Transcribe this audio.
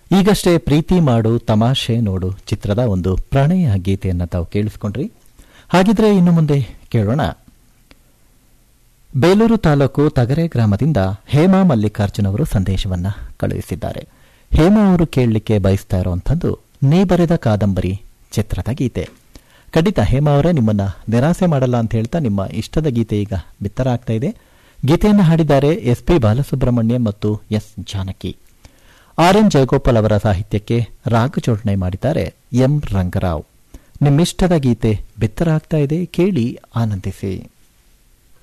ಈಗಷ್ಟೇ ಪ್ರೀತಿ ಮಾಡು ತಮಾಷೆ ನೋಡು ಚಿತ್ರದ ಒಂದು ಪ್ರಣಯ ಗೀತೆಯನ್ನು ತಾವು ಕೇಳಿಸ್ಕೊಂಡ್ರಿ ಹಾಗಿದ್ರೆ ಇನ್ನು ಮುಂದೆ ಕೇಳೋಣ ಬೇಲೂರು ತಾಲೂಕು ತಗರೆ ಗ್ರಾಮದಿಂದ ಹೇಮಾ ಮಲ್ಲಿಕಾರ್ಜುನ್ ಅವರು ಸಂದೇಶವನ್ನ ಕಳುಹಿಸಿದ್ದಾರೆ ಹೇಮಾ ಅವರು ಕೇಳಲಿಕ್ಕೆ ಬಯಸ್ತಾ ಇರುವಂಥದ್ದು ನೀ ಬರೆದ ಕಾದಂಬರಿ ಚಿತ್ರದ ಗೀತೆ ಖಂಡಿತ ಹೇಮಾ ಅವರೇ ನಿಮ್ಮನ್ನ ನಿರಾಸೆ ಮಾಡಲ್ಲ ಅಂತ ಹೇಳ್ತಾ ನಿಮ್ಮ ಇಷ್ಟದ ಗೀತೆ ಈಗ ಬಿತ್ತರ ಆಗ್ತಾ ಇದೆ ಗೀತೆಯನ್ನು ಹಾಡಿದ್ದಾರೆ ಎಸ್ ಪಿ ಬಾಲಸುಬ್ರಹ್ಮಣ್ಯ ಮತ್ತು S Janaki R N Jayagopal ಅವರ ಸಾಹಿತ್ಯಕ್ಕೆ ರಾಗ ಜೋಡಣೆ ಮಾಡಿದ್ದಾರೆ ಎಂ ರಂಗರಾವ್ ನಿಮ್ಮಿಷ್ಟದ ಗೀತೆ ಬಿತ್ತರ ಆಗ್ತಾ ಇದೆ ಕೇಳಿ ಆನಂದಿಸಿ